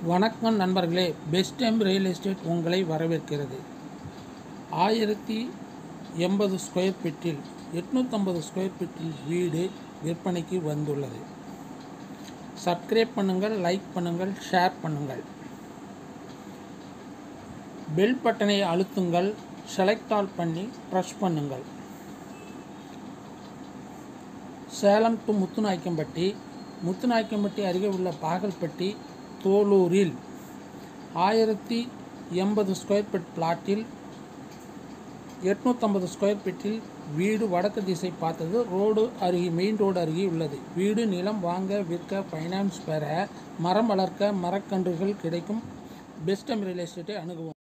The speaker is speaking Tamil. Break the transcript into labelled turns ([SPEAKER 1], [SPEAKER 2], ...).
[SPEAKER 1] வணக்கம் நண்பர்களே பெஸ்ட் டைம் ரியல் எஸ்டேட் உங்களை வரவேற்கிறது ஆயிரத்தி எண்பது ஸ்கொயர் ஃபீட்டில் எட்நூற்றம்பது ஸ்கொயர் ஃபீட்டில் வீடு விற்பனைக்கு வந்துள்ளது சப்ஸ்கிரைப் பண்ணுங்கள் லைக் பண்ணுங்கள் ஷேர் பண்ணுங்கள் பெல் பட்டனை அழுத்துங்கள் செலக்ட் ஆல் பண்ணி ப்ரெஸ் பண்ணுங்கள் சேலம் டு முத்துநாயக்கம்பட்டி முத்துநாயக்கம்பட்டி அருகே உள்ள பாகல்பட்டி தோலூரில் ஆயிரத்தி எண்பது ஸ்கொயர் ஃபீட் பிளாட்டில் எட்நூற்றம்பது ஸ்கொயர் ஃபீட்டில் வீடு வடக்கு திசை பார்த்தது ரோடு அருகே மெயின் ரோடு அருகே உள்ளது வீடு நிலம் வாங்க விற்க ஃபைனான்ஸ் பெற மரம் வளர்க்க மரக்கன்றுகள் கிடைக்கும் பெஸ்ட் ரியல் எஸ்டேட்டை அணுகுவோம்